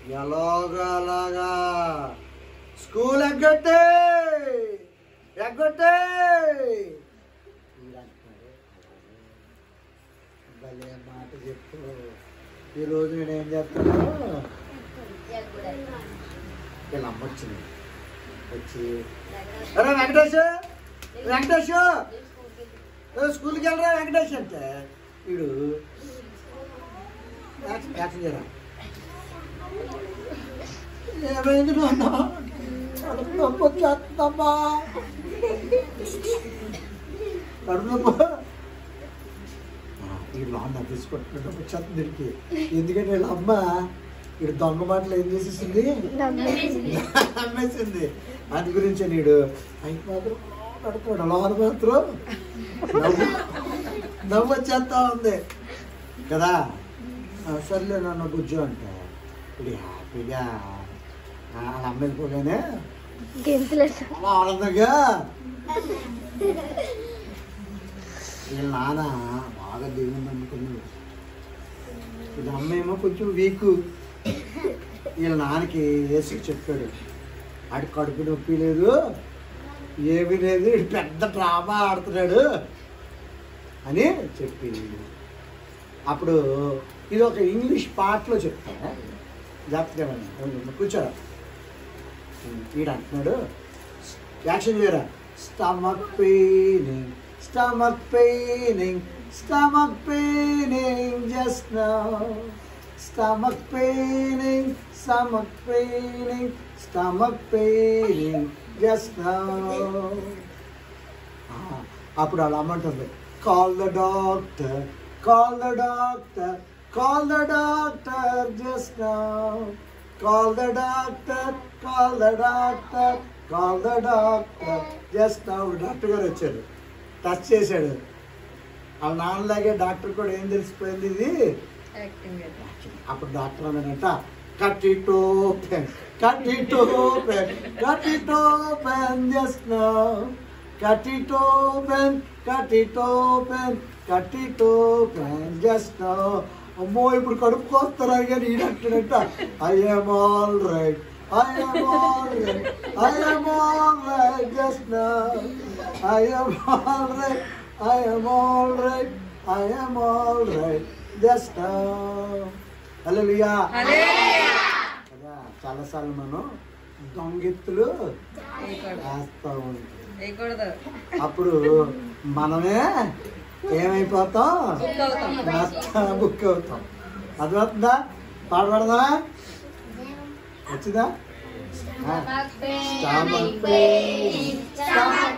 ఎలాగా అలాగా స్కూల్ ఎగ్గొట్టే ఎగ్గొట్టే వీడంటున్నాడు. భలే మాట చెప్పు ఈరోజు నేను ఏం చేస్తాను వీళ్ళ అమ్మ వచ్చింది వచ్చి అరే వెంకటేష్ వెంకటేష్ ఏ, స్కూల్కి వెళ్ళరా వెంకటేష్ అంటే వీడు యాక్షన్ యాక్షన్ చేయరా ఏమైంది నాన్న కడుపు నొప్పి వచ్చేస్తుందమ్మా కడుపు నొప్పి ఈ నాన్న తీసుకుంటున్నట్టు వచ్చేస్తుంది దీనికి ఎందుకంటే వీళ్ళ అమ్మ వీడు దొంగ మాటలు ఏం చేసేసింది అమ్మేసింది అది గురించి నీడు అయితే మాత్రం కడుపుడు లోన మాత్రం నవ్వు నవ్వు వచ్చేస్తా ఉంది కదా ఆ, సర్లే నన్ను బుజ్జు అంటే ఇది హ్యాపీగా ఆ, వాళ్ళ అమ్మ వెళ్ళిపోగానే గెంతులేదు అలా ఆనందంగా వీళ్ళ నాన్న బాగా దేవుని నమ్ముకున్నాడు వీళ్ళ అమ్మ ఏమో కొంచెం వీక్ వీళ్ళ నాన్నకి వేసి చెప్పాడు ఆడి కడుపు నొప్పి లేదు ఏమీ లేదు ఈడు పెద్ద డ్రామా ఆడుతున్నాడు అని చెప్పింది అప్పుడు ఇది ఒక ఇంగ్లీష్ పాటలో చెప్తాను జాగ్రత్తగా వినండి. కూర్చోరా వీడు అంటున్నాడు యాక్షన్ చేయరా stomach paining stomach paining stomach paining just now stomach paining stomach paining stomach paining just now అప్పుడు అలా అమ్మంటుంది call the doctor call the doctor call the doctor just now call the doctor call the doctor call the doctor just now doctor గారు వచ్చాడు touch చేశాడు వాళ్ళ నాన్నలాగే doctor కూడా ఏం తెలిసిపోయింది ఇది అప్పుడు డాక్టర్ అన్నాడంట cut it open cut it open cut it open just now cut it open cut it open cut it open just now అమ్మో ఇప్పుడు కడుపు కోస్తారు కానీ ఈ డాక్టర్ అంట I'm all right I'm all right I'm all right just now I'm all right I'm all right I'm all right just now hallelujah కదా చాలాసార్లు మనం దొంగెత్తులు వేస్తూ ఉంటాం వేయకూడదు అప్పుడు మనమే ఏమైపోతాం బుక్ అవుతాం. నష్ట బుక్ అవుతాం అర్థమవుతుందా పాడబడదా వచ్చిందా Stomach pain, Stomach pain, stomach